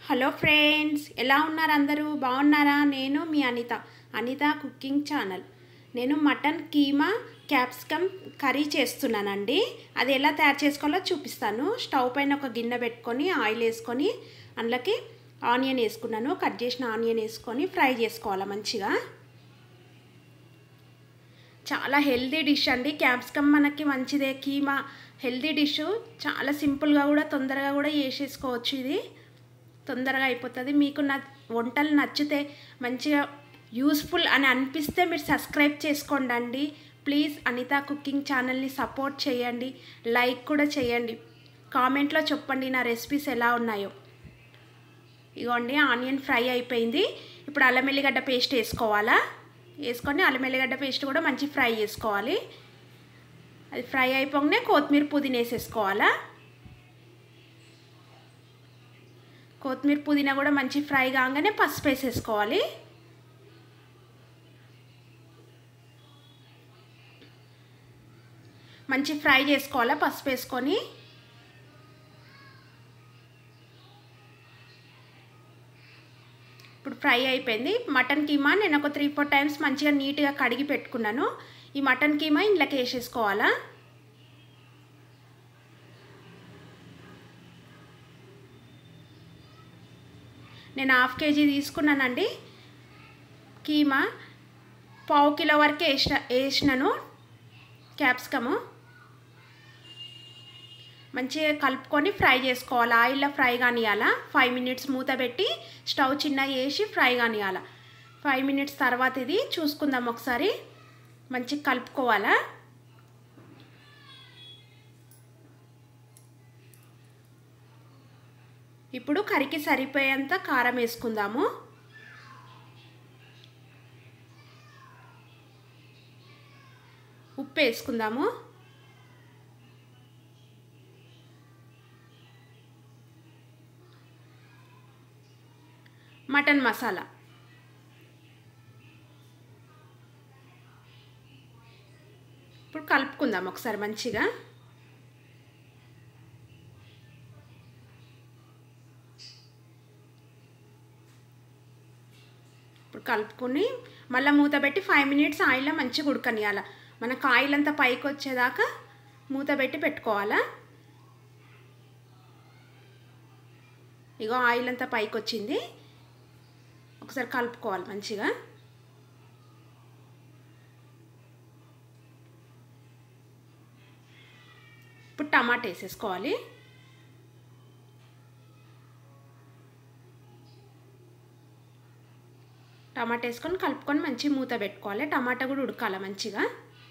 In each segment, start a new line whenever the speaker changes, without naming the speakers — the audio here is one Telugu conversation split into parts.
హలో ఫ్రెండ్స్ ఎలా ఉన్నారు అందరూ బాగున్నారా నేను మీ అనిత అనిత కుకింగ్ ఛానల్ నేను మటన్ కీమా క్యాప్సికమ్ కర్రీ చేస్తున్నానండి అది ఎలా తయారు చేసుకోవాలో చూపిస్తాను స్టవ్ పైన ఒక గిన్నె పెట్టుకొని ఆయిల్ వేసుకొని అందులోకి ఆనియన్ వేసుకున్నాను కట్ చేసిన ఆనియన్ వేసుకొని ఫ్రై చేసుకోవాలి మంచిగా చాలా హెల్దీ డిష్ అండి క్యాప్సికమ్ మనకి మంచిదే కీమా హెల్దీ డిష్ చాలా సింపుల్గా కూడా తొందరగా కూడా చేసేసుకోవచ్చు ఇది తొందరగా అయిపోతుంది మీకు నా వంటలు నచ్చితే మంచిగా యూస్ఫుల్ అని అనిపిస్తే మీరు సబ్స్క్రైబ్ చేసుకోండి అండి ప్లీజ్ అనిత కుకింగ్ ఛానల్ని సపోర్ట్ చేయండి లైక్ కూడా చేయండి కామెంట్లో చెప్పండి నా రెసిపీస్ ఎలా ఉన్నాయో ఇగోండి ఆనియన్ ఫ్రై అయిపోయింది ఇప్పుడు అల్లం ఎల్లిగడ్డ పేస్ట్ వేసుకోవాలా వేసుకొని అల్లం ఎల్లిగడ్డ పేస్ట్ కూడా మంచి ఫ్రై చేసుకోవాలి అది ఫ్రై అయిపోగానే కొత్తిమీర పుదీనా వేసేసుకోవాలా కొత్తిమీర పుదీనా కూడా మంచి ఫ్రై కాగానే పసుపు వేసేసుకోవాలి మంచి ఫ్రై చేసుకోవాలా పసుపు వేసుకొని ఇప్పుడు ఫ్రై అయిపోయింది మటన్ కీమా నేను ఒక త్రీ ఫోర్ టైమ్స్ మంచిగా నీట్గా కడిగి పెట్టుకున్నాను ఈ మటన్ కీమా ఇంట్లోకి వేసేసుకోవాలా నేను హాఫ్ కేజీ తీసుకున్నానండి కీమా పావు కిలో వరకు వేసిన వేసినాను క్యాప్సికము మంచిగా కలుపుకొని ఫ్రై చేసుకోవాలి ఆయిల్లో ఫ్రై కానియాల ఫైవ్ మినిట్స్ మూత పెట్టి స్టవ్ చిన్నగా వేసి ఫ్రై కానియాల ఫైవ్ మినిట్స్ తర్వాత ఇది చూసుకుందాం ఒకసారి మంచిగా కలుపుకోవాలా ఇప్పుడు కరికి సరిపోయేంత కారం వేసుకుందాము ఉప్పు వేసుకుందాము మటన్ మసాలా ఇప్పుడు కలుపుకుందాం ఒకసారి మంచిగా ఇప్పుడు కలుపుకొని మళ్ళీ మూత పెట్టి ఫైవ్ మినిట్స్ ఆయిల్లో మంచిగా ఉడకనియాల మనకు ఆయిల్ అంతా పైకి వచ్చేదాకా మూత పెట్టి పెట్టుకోవాలా ఇగో ఆయిల్ అంతా పైకి వచ్చింది ఒకసారి కలుపుకోవాలి మంచిగా ఇప్పుడు టమాటా వేసేసుకోవాలి టమాటా వేసుకొని కలుపుకొని మంచి మూత పెట్టుకోవాలి టమాటా కూడా ఉడకాలి మంచిగా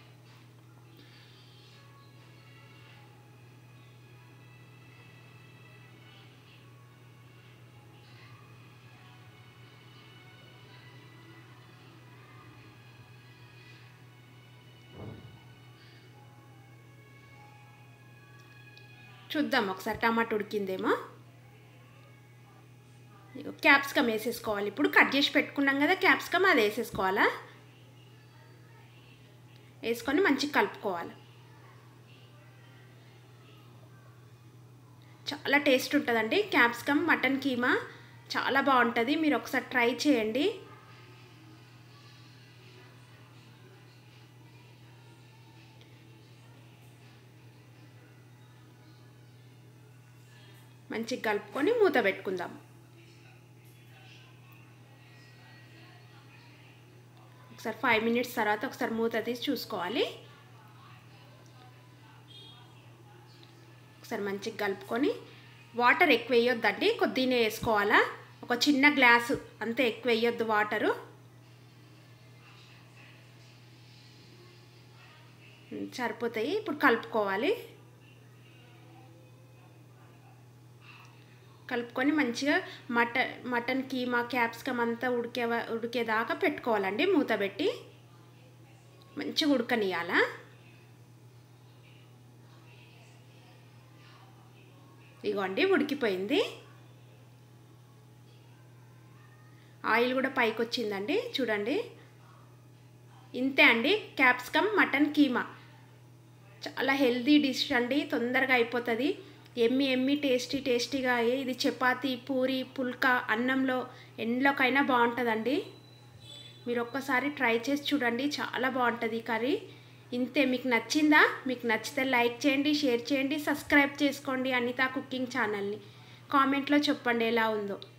చూద్దాం ఒకసారి టమాటా ఉడికిందేమో క్యాప్సికమ్ వేసేసుకోవాలి ఇప్పుడు కట్ చేసి పెట్టుకున్నాం కదా క్యాప్సికమ్ అది వేసేసుకోవాలా వేసుకొని మంచిగా కలుపుకోవాలి చాలా టేస్ట్ ఉంటుందండి క్యాప్సికమ్ మటన్ కీమా చాలా బాగుంటుంది మీరు ఒకసారి ట్రై చేయండి మంచిగా కలుపుకొని మూత పెట్టుకుందాం ఒకసారి ఫైవ్ మినిట్స్ తర్వాత ఒకసారి మూత తీసి చూసుకోవాలి ఒకసారి మంచిగా కలుపుకొని వాటర్ ఎక్కువ వేయొద్దండి కొద్దినే వేసుకోవాలా ఒక చిన్న గ్లాసు అంతే ఎక్కువ వేయొద్దు వాటరు సరిపోతాయి ఇప్పుడు కలుపుకోవాలి కలుపుకొని మంచిగా మట మటన్ కీమా క్యాప్సికమ్ అంతా ఉడికే ఉడికేదాకా పెట్టుకోవాలండి మూత పెట్టి మంచిగా ఉడకనియాల ఇగోండి ఉడికిపోయింది ఆయిల్ కూడా పైకి వచ్చిందండి చూడండి ఇంతే అండి క్యాప్సికమ్ మటన్ కీమా చాలా హెల్దీ డిష్ అండి తొందరగా అయిపోతుంది ఎమ్మి ఎమ్మి టేస్టీ టేస్టీగా అయ్యి ఇది చపాతి పూరి పుల్కా అన్నంలో ఎండ్లోకైనా బాగుంటుందండి మీరు ఒక్కసారి ట్రై చేసి చూడండి చాలా బాగుంటుంది ఈ కర్రీ ఇంతే మీకు నచ్చిందా మీకు నచ్చితే లైక్ చేయండి షేర్ చేయండి సబ్స్క్రైబ్ చేసుకోండి అనిత కుకింగ్ ఛానల్ని కామెంట్లో చెప్పండి ఎలా ఉందో